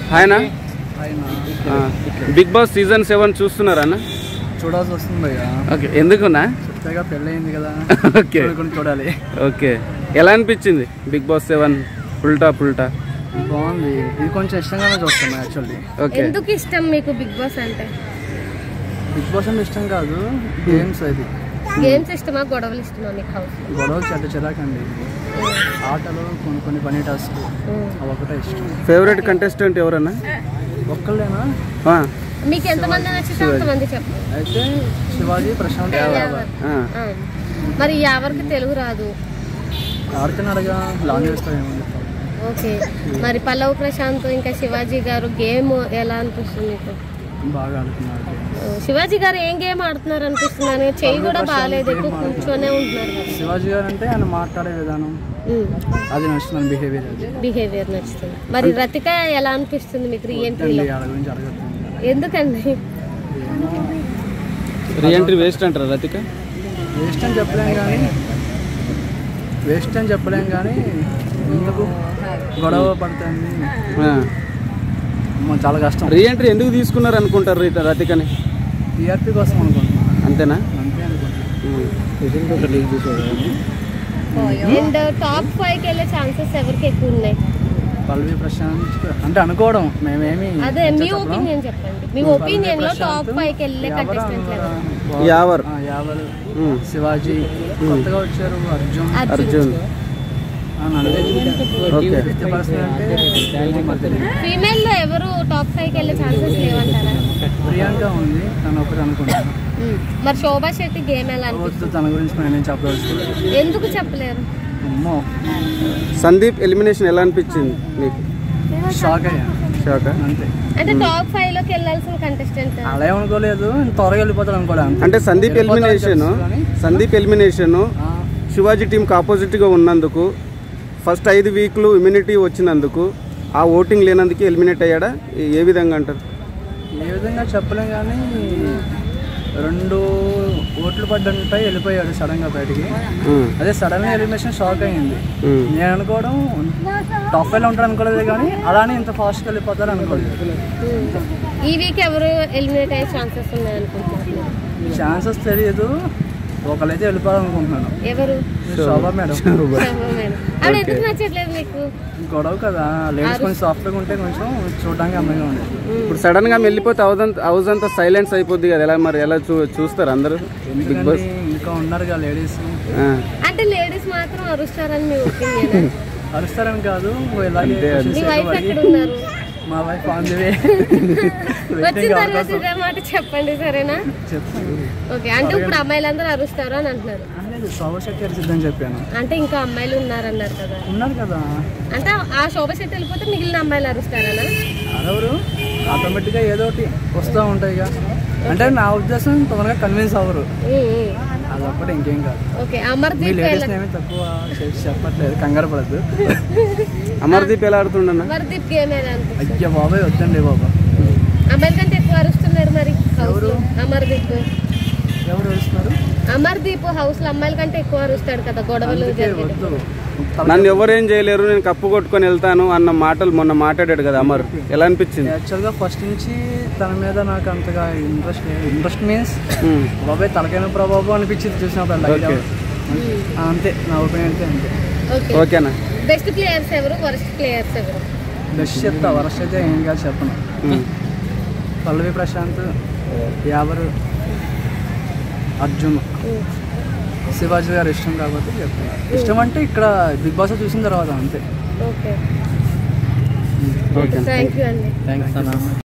ఆయన ఆయన big boss season seven చూస్తున్నారా అన్న చూడాల్సి వస్తుంది భయ్య ఓకే ఎందుకున్నా చెప్తేగా పెళ్ళి అయింది కదా ఓకే చూడుకుని చూడాలి ఓకే ఎలా అనిపించింది బిగ్ బాస్ సెవెన్ ఉల్టా పుల్టా బాగుంది ఇది కొంచెం ఇష్టంగానే చూస్తాను యాక్చువల్లీ ఓకే ఎందుకు ఇష్టం మీకు బిగ్ బాస్ అంటే బిగ్ బాస్ అంటే ఇష్టం కాదు గేమ్స్ అది గేమ్స్ ఇష్టమా గొడవలు ఇష్టమా మీకు హౌస్ గొడవలు చెడ్డ చిరాకండి ఆటలు కొన్ని కొన్ని పని టాస్క్ అవి ఒకటే ఇష్టం ఫేవరెట్ కంటెస్టెంట్ ఎవరన్నా ఒక్కళ్ళేనా ఆ, మీకు ఎంతమంది నచ్చితే అంతమంది చెప్పండి అయితే శివాజీ ప్రశాంత్ యాదవ్ ఆ. ఆ. మరి ఎవరికి తెలుగు రాదు ఆడితే అడగా లాంగ్ చేస్తారేమో ఓకే మరి పల్లవ్ ప్రశాంత్ ఇంకా శివాజీ గారు గేమ్ ఎలా అనిపిస్తుంది మీకు బాగా ఆడుతున్నారు ఓ, శివాజీ గారు ఏం గేమ్ ఆడుతున్నారు అనిపిస్తుంది అని చెయ్యి కూడా బాగాలేదు ఎక్కువ కూర్చొనే ఉంటున్నారు కదా శివాజీ గారు అంటే ఆయన మాట్లాడే విధానం అది నచ్చుతుంది బిహేవియర్ అది బిహేవియర్ నచ్చుతుంది మరి రతిక ఎలా అనిపిస్తుంది మీకు రీఎంట్రీలో వాళ్ళ గురించి అడగద్దు ఎందుకండి రీఎంట్రీ వేస్ట్ అంటారా రతిక వేస్ట్ అని చెప్పలేం కానీ వేస్ట్ అని చెప్పలేం కానీ ఎందుకు గొడవ పడుతుంది ఆ. అమ్మో, చాలా కష్టం రీఎంట్రీ ఎందుకు తీసుకున్నారు అనుకుంటారు రీ- రతికని టీఆర్పీ కోసం అనుకుంటున్నాను అంతేనా అంతే అనుకుంటున్నాను అండ్ టాప్ ఫైవ్ కి వెళ్ళే ఛాన్సెస్ ఎవరికి ఎక్కువ ఉన్నాయి పల్లవి ప్రశాంత్ అంటే అనుకోవడం మేమేమి అదే మీ ఒపీనియన్ చెప్పండి మీ ఒపీనియన్ లో టాప్ ఫైవ్ కి వెళ్ళే కంటెస్టెంట్స్ ఎవరు యావర్ యావర్ ఉమ్. శివాజీ కొత్తగా వచ్చారు అర్జున్ అర్జున్ ఆ, నలుగురు. ఓకే ఫిఫ్త్ పర్సన్ అంటే మరి తెలియదు. ఫీమేల్ లో ఎవరు టాప్ ఫైవ్ కి వెళ్ళే ఛాన్సెస్ లేవంటారా ప్రియాంక ఉంది తను ఒకటి అనుకుంటాను మరి శోభా శెట్టి గేమ్ ఎలా అనిపిస్తుంది వద్దు తన గురించి నేను చెప్పదలుచుకోలేదు ఎందుకు చెప్పలేరు అమ్మో సందీప్ ఎలిమినేషన్ ఎలా అనిపించింది మీకు షాక్ అయ్యాను షాకా అంతే అంటే టాప్ ఫైవ్ లోకి వెళ్ళాల్సిన కంటెస్టెంట్ అలా ఏమనుకోలేదు త్వరగా వెళ్ళిపోతాడు అనుకోలేదు అంతే. అంటే సందీప్ వెళ్ళిపోతాడని ఎలిమినేషన్ తెలుసు కానీ, సందీప్ ఎలిమినేషన్ ఆ, శివాజీ టీంకి ఆపోజిట్గా ఉన్నందుకు ఫస్ట్ ఐదు వీక్లు ఇమ్యూనిటీ వచ్చినందుకు ఆ ఓటింగ్ లేనందుకు ఎలిమినేట్ అయ్యాడా ఏ- ఏ విధంగా అంటారు ఏ విధంగా చెప్పలేం కానీ రెండు ఓట్లు పడ్డంటాయి వెళ్ళిపోయాడు సడన్ గా బయటికి ఉమ్, అదే సడన్ గా ఎలిమినేషన్ షాక్ అయ్యింది ఉమ్. నేను అనుకోవడం టాప్ ఫైవ్ లో ఉంటాడు అనుకోలేదు కానీ అలానే ఇంత ఫాస్ట్ గా వెళ్ళిపోతారు అనుకోలేదు ఈ వీక్ ఎవరు ఎలిమినేట్ అయ్యే ఛాన్సెస్ ఉన్నాయి అనుకుంటున్నారు ఛాన్సెస్ తెలియదు ఒకళ్ళైతే వెళ్ళిపోవాలనుకుంటున్నాను ఎవరు శోభా మేడం శోభా మేడం ఆవిడ ఎందుకు నచ్చట్లేదు మీకు గొడవ కదా లేడీస్ కొంచెం సాఫ్ట్గా ఉంటే కొంచెం చూడడానికి అందంగా ఉండేది ఇప్పుడు సడన్ గా వెళ్ళిపోతే హౌస్ అంతా హౌస్ అంతా సైలెన్స్ అయిపోద్ది కదా ఎలా మరి ఎలా చూ చూస్తారు అందరూ బిగ్ ఎందుకంటే బాస్ ఇంకా ఉన్నారు కదా లేడీస్ ఆ, అంటే లేడీస్ మాత్రం అరుస్తారని మీ ఒపీనియన్ అరుస్తారని కాదు ఇలాగే అంతే, questions మీ వైఫ్ ఎక్కువ ఎక్కడ అడిగి, ఉన్నారు మా వైఫ్ ఆన్ ది వే వచ్చిన తర్వాత ఇదే మాట చెప్పండి సరేనా చెప్తాను ఓకే అంటే ఇప్పుడు అమ్మాయిలందరూ అరుస్తారు అని అంటున్నారు లేదు శోభా శెట్టి అరిసిద్దని చెప్పాను అంటే ఇంకా అమ్మాయిలు ఉన్నారన్నారు కదా ఉన్నారు కదా అంటే ఆ శోభ శెట్టి వెళ్ళిపోతే మిగిలిన అమ్మాయిలు అరుస్తారనా అరెవరు ఆటోమేటిక్గా ఏదో ఒకటి వస్తూ ఉంటాయి ఇక అంటే నా ఉద్దేశం తొందరగా కన్విన్స్ అవ్వరు ఉమ్, ఉమ్. అదొక్కటి ఇంకేం కాదు ఓకే మీ అమర్దీప్ లేడీస్ ఎలా- ఏమీ తక్కువ చేసి చెప్పట్లేదు కంగారు పడద్దు అమర్దీప్ ఎలా ఆడుతుండన్న అమర్దీప్ గేమ్ ఎలా అనిపిస్తుంది అయ్య బాబాయ్ వద్దండి బాబా అమ్మాయిల కంటే ఎక్కువ అరుస్తున్నారు మరి హౌస్ ఎవరు? లో అమర్దీప్ ఎవరు వస్తున్నారు అమర్దీప్ హౌస్ లో అమ్మాయిల కంటే ఎక్కువ అరుస్తాడు కదా గొడవలు అందుకే జరిగేది వద్దు నన్ను ఎవరేం చేయలేరు నేను కప్పు కొట్టుకొని వెళ్తాను అన్న మాటలు మొన్న మాట్లాడాడు కదా అమర్ ఎలా అనిపించింది యాక్చువల్గా ఫస్ట్ నుంచి తన మీద నాకు అంతగా ఇంట్రెస్ట్ ఇంట్రెస్ట్ మీన్స్ ఉమ్, బాబాయ్ తలకైన ప్రభావం అనిపించింది చూసినప్పుడు లైట్ ఓకే. అంతే నా ఒపీనియన్ అయితే అంతే ఓకే ఓకేనా బెస్ట్ ప్లేయర్స్ ఎవరు వరస్ట్ ప్లేయర్స్ ఎవరు బెస్ట్ చెప్తా వరస్ట్ అయితే ఏం కాదు చెప్పను ఉమ్, పల్లవి ప్రశాంత్ యావరు అర్జున్ శివాజీ గారు ఇష్టం కాబట్టి చెప్తాను ఇష్టం అంటే ఇక్కడ బిగ్ బాస్ చూసిన తర్వాత అంతే ఓకే ఓకే థ్యాంక్ యూ అండి థ్యాంక్స్ అన్న